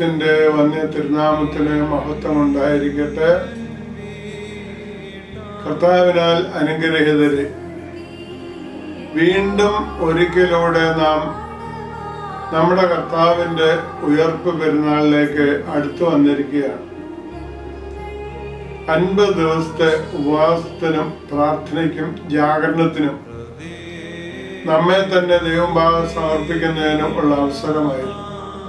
ദൈവത്തിന്റെ വന്യ തിരുനാമത്തിന് മഹത്വം ഉണ്ടായിരിക്കട്ടെ കർത്താവിനാൽ അനുഗ്രഹിതരെ വീണ്ടും ഒരിക്കലൂടെ നാം നമ്മുടെ കർത്താവിന്റെ ഉയർപ്പ് പെരുന്നാളിലേക്ക് അടുത്തു വന്നിരിക്കുകയാണ് അൻപത് ദിവസത്തെ ഉപവാസത്തിനും പ്രാർത്ഥനയ്ക്കും ജാഗരണത്തിനും നമ്മെ തന്നെ ദൈവഭാഗം സമർപ്പിക്കുന്നതിനും ഉള്ള അവസരമായിരുന്നു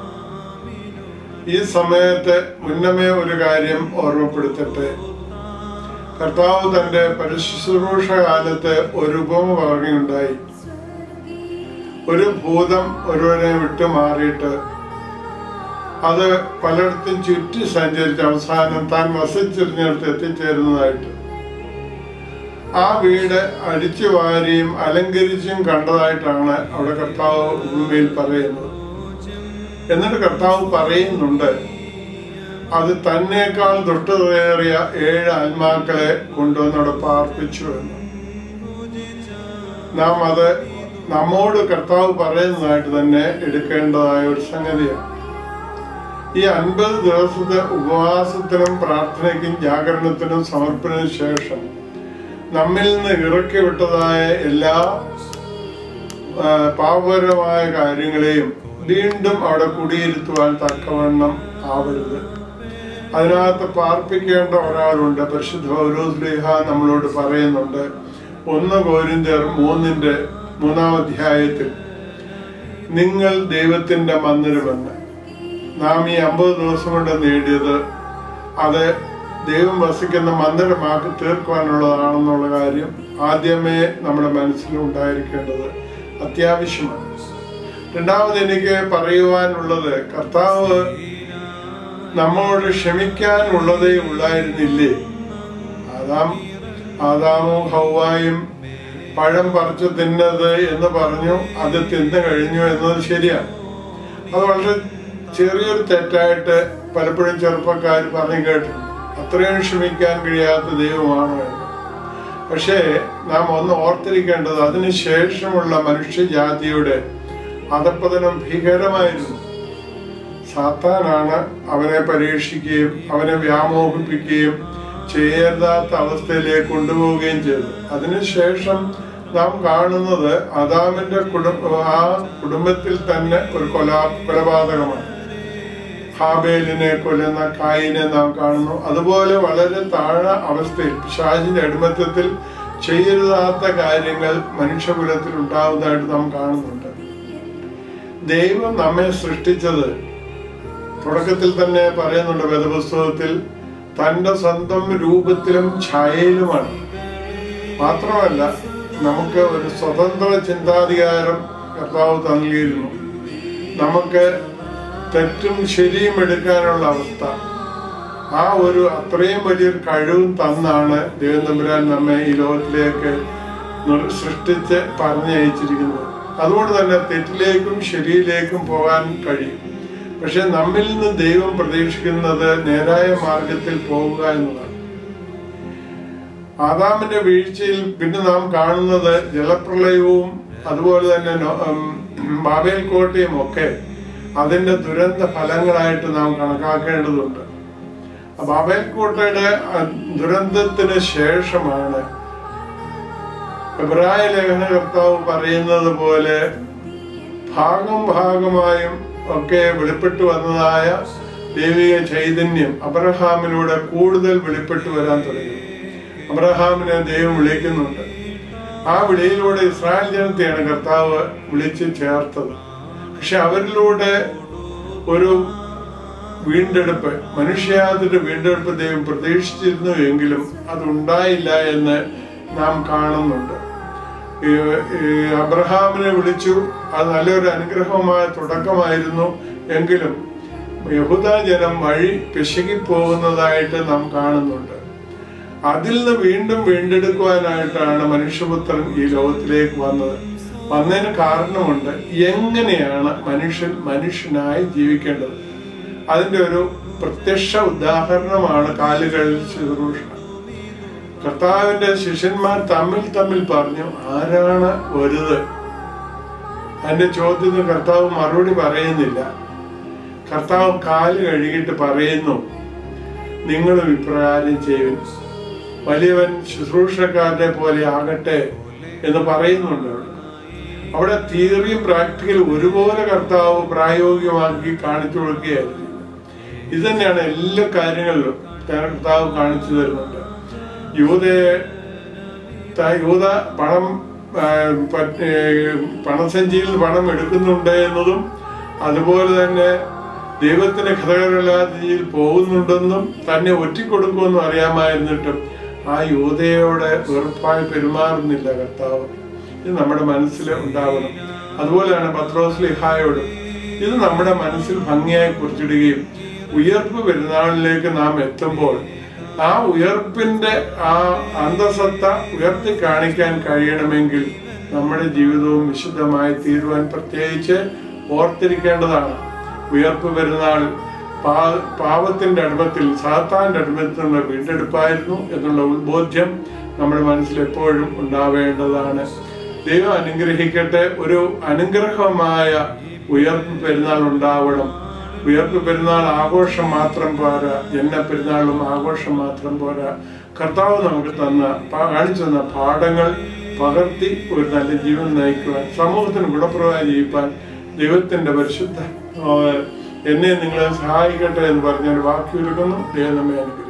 ഈ സമയത്ത് മുന്നമേ ഒരു കാര്യം ഓർമ്മപ്പെടുത്തട്ടെ കർത്താവ് തന്റെ പരിശുശ്രൂഷ കാലത്ത് ഒരു ഉപമ പറയുകയുണ്ടായി ഒരു ഭൂതം ഒരുവനെ വിട്ടു മാറിയിട്ട് അത് പലയിടത്തും ചുറ്റി സഞ്ചരിച്ച് അവസാനം താൻ വസിച്ചിരുന്നിടത്ത് എത്തിച്ചേരുന്നതായിട്ട് ആ വീട് അടിച്ചു വാരിയും അലങ്കരിച്ചും കണ്ടതായിട്ടാണ് അവിടെ കർത്താവ് ഭൂമിയിൽ പറയുന്നത് എന്നിട്ട് കർത്താവ് പറയുന്നുണ്ട് അത് തന്നേക്കാൾ തൊട്ടുകയറിയ ഏഴ് ആത്മാക്കളെ കൊണ്ടുവന്നവിടെ പാർപ്പിച്ചു എന്ന് നാം അത് നമ്മോട് കർത്താവ് പറയുന്നതായിട്ട് തന്നെ എടുക്കേണ്ടതായ ഒരു സംഗതിയാണ് ഈ അൻപത് ദിവസത്തെ ഉപവാസത്തിനും പ്രാർത്ഥനയ്ക്കും ജാഗരണത്തിനും സമർപ്പണത്തിനും ശേഷം നമ്മിൽ നിന്ന് ഇറക്കി വിട്ടതായ എല്ലാ ആ, പാപപരമായ കാര്യങ്ങളെയും വീണ്ടും അവിടെ കുടിയിരുത്തുവാൻ തക്കവണ്ണം ആവരുത് അതിനകത്ത് പാർപ്പിക്കേണ്ട ഒരാളുണ്ട് പരിശുദ്ധ പൗലോസ്ലിഹ നമ്മളോട് പറയുന്നുണ്ട് ഒന്ന് കോരിന്തർ മൂന്നിന്റെ മൂന്നാം അധ്യായത്തിൽ നിങ്ങൾ ദൈവത്തിന്റെ മന്ദിരമെന്ന് നാം ഈ അമ്പത് ദിവസം കൊണ്ട് നേടിയത് അത് ദൈവം വസിക്കുന്ന മന്ദിരമാക്കി തീർക്കുവാനുള്ളതാണെന്നുള്ള കാര്യം ആദ്യമേ നമ്മുടെ മനസ്സിൽ ഉണ്ടായിരിക്കേണ്ടത് അത്യാവശ്യമാണ് രണ്ടാമത് എനിക്ക് പറയുവാനുള്ളത് കർത്താവ് നമ്മോട് ക്ഷമിക്കാനുള്ളതേ ഉള്ളായിരുന്നില്ലേ ആദാം ആദാമും ഹൗവായും പഴം പറിച്ചു തിന്നത് എന്ന് പറഞ്ഞു അത് തിന്നു കഴിഞ്ഞു എന്നത് ശരിയാണ് അത് വളരെ ചെറിയൊരു തെറ്റായിട്ട് പലപ്പോഴും ചെറുപ്പക്കാർ പറഞ്ഞു കേട്ടിട്ടുണ്ട് അത്രയും ക്ഷമിക്കാൻ കഴിയാത്ത ദൈവമാണ് എന്ന് പക്ഷേ നാം ഒന്ന് ഓർത്തിരിക്കേണ്ടത് അതിനുശേഷമുള്ള മനുഷ്യജാതിയുടെ അധപ്പതനം ഭീകരമായിരുന്നു സാത്താനാണ് അവനെ പരീക്ഷിക്കുകയും അവനെ വ്യാമോഹിപ്പിക്കുകയും ചെയ്യരുതാത്ത അവസ്ഥയിലേക്ക് കൊണ്ടുപോവുകയും ചെയ്തു അതിനുശേഷം നാം കാണുന്നത് അദാമിന്റെ കുടുംബ ആ കുടുംബത്തിൽ തന്നെ ഒരു കൊലാ കൊലപാതകമാണ് ഹാബേലിനെ കൊല്ലുന്ന കായിനെ നാം കാണുന്നു അതുപോലെ വളരെ താഴ അവസ്ഥയിൽ പിശാചിന്റെ അടിമത്തത്തിൽ ചെയ്യരുതാത്ത കാര്യങ്ങൾ മനുഷ്യകുലത്തിൽ ഉണ്ടാവുന്നതായിട്ട് നാം കാണുന്നുണ്ട് ദൈവം നമ്മെ സൃഷ്ടിച്ചത് തുടക്കത്തിൽ തന്നെ പറയുന്നുണ്ട് വേദപുസ്തകത്തിൽ തന്റെ സ്വന്തം രൂപത്തിലും ഛായയിലുമാണ് മാത്രമല്ല നമുക്ക് ഒരു സ്വതന്ത്ര ചിന്താധികാരം കർത്താവ് നൽകിയിരുന്നു നമുക്ക് തെറ്റും ശരിയും എടുക്കാനുള്ള അവസ്ഥ ആ ഒരു അത്രയും വലിയൊരു കഴിവും തന്നാണ് ദൈവം തമ്പുരാൻ നമ്മെ ഈ ലോകത്തിലേക്ക് നിർ- സൃഷ്ടിച്ച് പറഞ്ഞയച്ചിരിക്കുന്നത് അതുകൊണ്ട് തന്നെ തെറ്റിലേക്കും ശരിയിലേക്കും പോകാൻ കഴിയും പക്ഷെ നമ്മിൽ നിന്ന് ദൈവം പ്രതീക്ഷിക്കുന്നത് നേരായ മാർഗത്തിൽ പോവുക എന്നതാണ് ആദാമിന്റെ വീഴ്ചയിൽ പിന്നെ നാം കാണുന്നത് ജലപ്രളയവും അതുപോലെ തന്നെ നോ- ഉം, ബാബേൽ കോട്ടയും ഒക്കെ അതിന്റെ ദുരന്ത ഫലങ്ങളായിട്ട് നാം കണക്കാക്കേണ്ടതുണ്ട് ആ ബാബേൽ കോട്ടയുടെ ആ ദുരന്തത്തിന് ശേഷമാണ് എബ്രായ ലേഖന കർത്താവ് പറയുന്നത് പോലെ ഭാഗം ഭാഗമായും ഒക്കെ വെളിപ്പെട്ടു വന്നതായ ദൈവിക ചൈതന്യം അബ്രഹാമിലൂടെ കൂടുതൽ വെളിപ്പെട്ടു വരാൻ തുടങ്ങി അബ്രഹാമിനെ ദൈവം വിളിക്കുന്നുണ്ട് ആ വിളിയിലൂടെ ഇസ്രായേൽ ജനത്തെയാണ് കർത്താവ് വിളിച്ച് ചേർത്തത് പക്ഷെ അവരിലൂടെ ഒരു വീണ്ടെടുപ്പ് മനുഷ്യാതിന്റെ വീണ്ടെടുപ്പ് ദൈവം പ്രതീക്ഷിച്ചിരുന്നു എങ്കിലും അത് ഉണ്ടായില്ല എന്ന് നാം കാണുന്നുണ്ട് ഈ ഈ അബ്രഹാമിനെ വിളിച്ചു അത് നല്ലൊരു അനുഗ്രഹമായ തുടക്കമായിരുന്നു എങ്കിലും യഹൂദ ജനം വഴി പിശകി പോകുന്നതായിട്ട് നാം കാണുന്നുണ്ട് അതിൽ നിന്ന് വീണ്ടും വീണ്ടെടുക്കുവാനായിട്ടാണ് മനുഷ്യപുത്രൻ ഈ ലോകത്തിലേക്ക് വന്നത് വന്നതിന് കാരണമുണ്ട് എങ്ങനെയാണ് മനുഷ്യൻ മനുഷ്യനായി ജീവിക്കേണ്ടത് അതിന്റെ ഒരു പ്രത്യക്ഷ ഉദാഹരണമാണ് കാലുകളിൽ ശുശ്രൂഷ കർത്താവിന്റെ ശിഷ്യന്മാർ തമ്മിൽ തമ്മിൽ പറഞ്ഞു ആരാണ് വലുത് അതിന്റെ ചോദ്യത്തിന് കർത്താവ് മറുപടി പറയുന്നില്ല കർത്താവ് കാല് കഴുകിയിട്ട് പറയുന്നു നിങ്ങളും ഇപ്രകാരം ചെയ്യുവിൻ വലിയവൻ ശുശ്രൂഷക്കാരനെ പോലെ ആകട്ടെ എന്ന് പറയുന്നുണ്ട് അവിടെ. അവിടെ തിയറിയും പ്രാക്ടിക്കലും ഒരുപോലെ കർത്താവ് പ്രായോഗികമാക്കി കാണിച്ചു കൊടുക്കുകയായിരുന്നു ഇത് തന്നെയാണ് എല്ലാ കാര്യങ്ങളിലും കർത്താവ് കാണിച്ചു തരുന്നുണ്ട് യൂതയെ ത- യൂത പണം ആ, പ- ഏ, പണസഞ്ചിയിൽ നിന്ന് പണം എടുക്കുന്നുണ്ട് എന്നതും അതുപോലെ തന്നെ ദൈവത്തിന്റെ ഘടകരല്ലാത്ത രീതിയിൽ പോകുന്നുണ്ടെന്നും തന്നെ ഒറ്റിക്കൊടുക്കുമെന്നും അറിയാമായിരുന്നിട്ടും ആ യൂതയോട് വെറുപ്പായി പെരുമാറുന്നില്ല കർത്താവ് ഇത് നമ്മുടെ മനസ്സിൽ ഉണ്ടാവണം അതുപോലെയാണ് പത്രോസ് ലിഹായോടും ഇത് നമ്മുടെ മനസ്സിൽ ഭംഗിയായി കുറിച്ചിടുകയും ഉയർപ്പ് പെരുന്നാളിലേക്ക് നാം എത്തുമ്പോൾ ആ ഉയർപ്പിന്റെ ആ അന്തസത്ത ഉയർത്തി കാണിക്കാൻ കഴിയണമെങ്കിൽ നമ്മുടെ ജീവിതവും വിശുദ്ധമായി തീരുവാൻ പ്രത്യേകിച്ച് ഓർത്തിരിക്കേണ്ടതാണ് ഉയർപ്പ് പെരുന്നാൾ പാ പാപത്തിന്റെ അടിമത്തിൽ സാത്താന്റെ അടിമത്തിൽ നിന്ന് വീണ്ടെടുപ്പായിരുന്നു എന്നുള്ള ഉത്ബോധ്യം നമ്മുടെ മനസ്സിൽ എപ്പോഴും ഉണ്ടാവേണ്ടതാണ് ദൈവം അനുഗ്രഹിക്കട്ടെ ഒരു അനുഗ്രഹമായ ഉയർപ്പ് പെരുന്നാൾ ഉണ്ടാവണം ഉയർപ്പ് പെരുന്നാൾ ആഘോഷം മാത്രം പോരാ ജന്മ പെരുന്നാളും ആഘോഷം മാത്രം പോരാ കർത്താവ് നമുക്ക് തന്ന പ- കാണിച്ചു തന്ന പാഠങ്ങൾ പകർത്തി ഒരു നല്ല ജീവൻ നയിക്കുവാൻ സമൂഹത്തിന് ഗുണപ്രദമായി ജീവിപ്പാൻ ദൈവത്തിന്റെ പരിശുദ്ധ ആ, എന്നെ നിങ്ങളെ സഹായിക്കട്ടെ എന്ന് പറഞ്ഞാൽ വാക്കി ഒരുക്കുന്നു ദൈവം നമ്മെ അനുഗ്രഹിക്കും